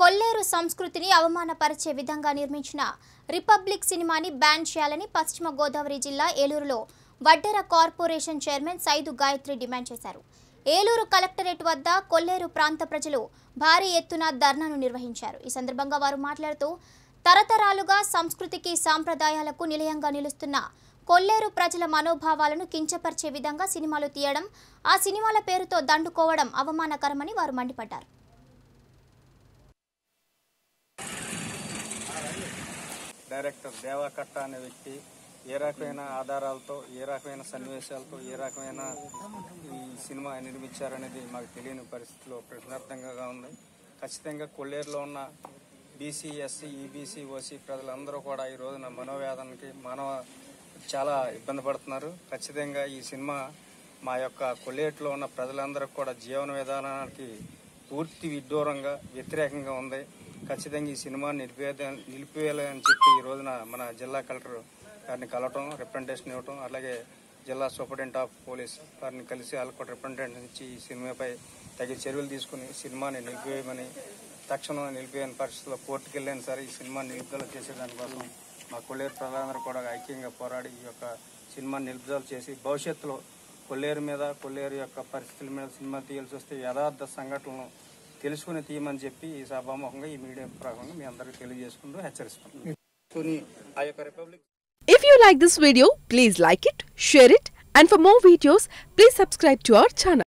కొల్లేరు సంస్కృతిని అవమానపరిచే విధంగా నిర్మించిన రిపబ్లిక్ సినిమాని బ్యాన్ చేయాలని పశ్చిమ గోదావరి జిల్లా ఏలూరులో Vaddera corporation chairman Saidu Gayatri demand చేశారు ఏలూరు కలెక్టరేట్ వద్ద కొల్లేరు ప్రాంత ప్రజలు భారీ ఎత్తున ధర్నాను నిర్వహించారు ఈ సందర్భంగా వారు మాట్లాడుతూ తరతరాలుగా సంస్కృతికి సాంప్రదాయాలకు నిలయంగా నిలుస్తున్న కొల్లేరు ప్రజల మనోభావాలను కించపరిచే విధంగా సినిమాలు తీయడం ఆ సినిమాల పేరుతో దండుకోవడం అవమానకరమని వారు మండిపడ్డారు డైరెక్టర్ దేవాకట్ట అనే వ్యక్తి ఏ రకమైన ఆధారాలతో ఏ రకమైన సన్నివేశాలతో ఏ రకమైన ఈ సినిమా నిర్మించారనేది మాకు తెలియని పరిస్థితిలో ప్రశ్నార్థంగా ఉంది ఖచ్చితంగా కొల్లేరులో ఉన్న బీసీ ఎస్సీ ఈబీసీ ఓసీ ప్రజలందరూ కూడా ఈ రోజున మనోవేదనకి మానవ చాలా ఇబ్బంది పడుతున్నారు ఖచ్చితంగా ఈ సినిమా మా యొక్క కొల్లేరులో ఉన్న ప్రజలందరూ కూడా జీవన విధానానికి పూర్తి విడ్డూరంగా వ్యతిరేకంగా ఉంది ఖచ్చితంగా ఈ సినిమా నిలిపేద నిలిపివేయాలని చెప్పి ఈ రోజున మన జిల్లా కలెక్టర్ గారిని కలవటం రిప్రజెంటేషన్ ఇవ్వటం అలాగే జిల్లా సూపరింటెండెంట్ ఆఫ్ పోలీస్ వారిని కలిసి వాళ్ళకు కూడా రిప్రజెంటేషన్ ఇచ్చి ఈ సినిమాపై తగిన చర్యలు తీసుకుని సినిమాని నిలిపివేయమని తక్షణం నిలిపివేయని పరిస్థితుల్లో కోర్టుకు వెళ్ళాను సరే ఈ సినిమా నిలుపుదల చేసేదానికోసం మా కొల్లేరు ప్రజలందరూ కూడా ఐక్యంగా పోరాడి ఈ యొక్క సినిమాని నిలుపుదల చేసి భవిష్యత్తులో కొల్లేరు మీద కొల్లేరు యొక్క పరిస్థితుల మీద సినిమా తీయాల్సి వస్తే యథార్థ సంఘటనలు తెలుసుకుని తీయమని చెప్పి ఈ సభాముఖంగా ఈ మీడియా ప్రకారంగా మీ అందరికీ తెలియజేసుకుంటూ హెచ్చరిస్తున్నాం ఆ యొక్క republic If you like this video, please like it, share it, and for more videos, please subscribe to our channel.